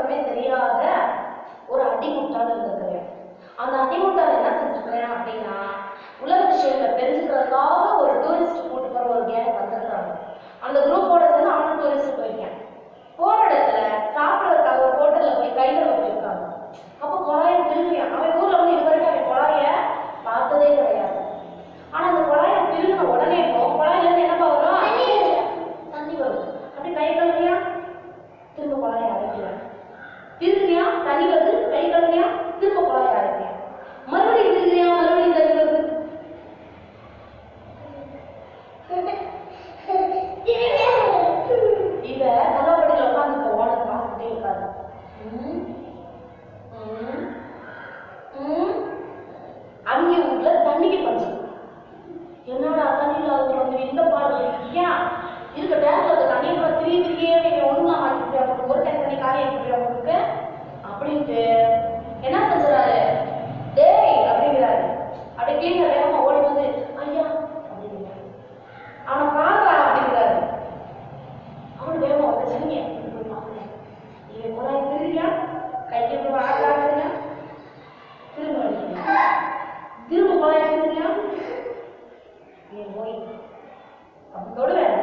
விவரமே தெரியாத ஒரு அடிமுட்டாள் இருந்திருக்கிறேன் அந்த அடிமுட்டாள் என்ன செஞ்சிருக்கிறேன் அப்படின்னா உலக விஷயங்களை தெரிஞ்சுக்கிறதுக்காக ஒரு டூரிஸ்ட் கூட்டு போற ஒரு கேங் வந்திருக்காங்க அந்த குரூப்போட சேர்ந்து அவனும் டூரிஸ்ட் போயிருக்கேன் போற இடத்துல சாப்பிடறதுக்காக ஒரு ஹோட்டல்ல போய் கையில வச்சிருக்காங்க அப்போ குழாயை திரும்பியான் அவன் ஊர்ல வந்து இது வரைக்கும் அவன் குழாய பார்த்ததே கிடையாது ஆனா அந்த குழாயை திரும்பின உடனே போ குழாயில இருந்து என்னப்பா வரும் தண்ணி வரும் அப்படி கை கழுவியா திரும்ப குழாயை அரைக்கிறேன் திரும்பியா தண்ணி வருது கை கழுவியா திரும்ப குழாயை அரைக்கிறேன் மறுபடியும் திரும்பியா மறுபடியும் தண்ணி வருது இவ கதவடியில் உட்காந்து ஓனரை பார்த்துட்டே இருக்காரு ம், ம், ம். அவங்க ஊர்ல தண்ணிக்கு பஞ்சம் என்னடா தண்ணியில் அவங்க வந்து இந்த பாடு ஏன் இருக்க டேங்க்ல இருக்க தண்ணியை கூட திரிய திரியே நீங்க ஒண்ணுலாம் மாட்டிட்டு உங்களுக்கு ஒரு டேங்க் தண்ணி காலி ஆகிட்டு உங்களுக்கு அப்படின்ட்டு என்ன செஞ்சுறாரு டேய் அப்படிங்கிறாரு அப்படியே கீழே வேகமா ஓடி வந்து ஐயா அப்படிங்கிறாரு அவனை பாடுறா அப்படிங்கிறாரு அவனு வேகமா வந்து சரிங்க போய் பார்க்குறேன் இவன் கூட திரும்பியா கைக்கு போய் ஆடுறாங்க திரும்ப அடிக்கிறேன் திரும்ப குழாய் திரும்பியா ஏன் போய் அப்படி தொடுவேன்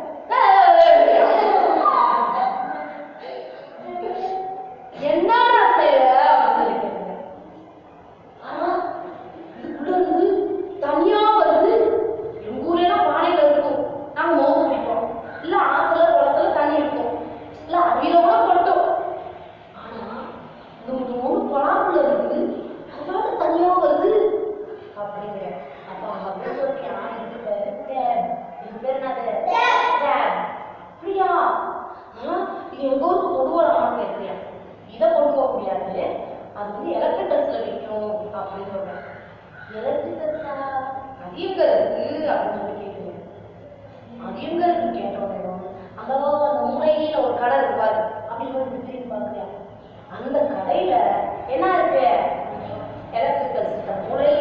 என்னடா செய்யற அப்படின்னு சொல்லி கேட்டேன் ஆனா இதுக்குள்ள இருந்து தனியா வருது எங்க ஊர்ல எல்லாம் பானையில இருக்கும் நாங்க மோந்து குடிப்போம் இல்ல ஆத்துல குளத்துல தண்ணி இருக்கும் இல்ல அருவியில கூட கொட்டும் ஆனா இந்த மூணு குழாப்புல இருந்து அதோட தனியா வருது அப்படிங்கிற அப்ப அவங்க அப்படியே சொல்லியா இது பேரு டேப் இது பேர் என்னது டேப் அப்படியா ஆனா இது எங்க ஊருக்கு கொண்டு வரலாம் கேட்கறியா இதை கொண்டு போக முடியாது அது வந்து எலக்ட்ரிக்கல்ஸ்ல விற்கும் அப்படின்னு சொல்றேன் எலக்ட்ரிக்கல்ஸா அது எங்க இருக்கு அப்படின்னு சொல்லி கேட்குறேன் அது எங்க இருக்கு கேட்டோம் அந்த அந்த மூலையில ஒரு கடை இருப்பாரு அப்படின்னு சொல்லி திரும்பி பார்க்கறியா அந்த கடையில என்ன இருக்கு எலக்ட்ரிக்கல் சிஸ்டம் மூலையில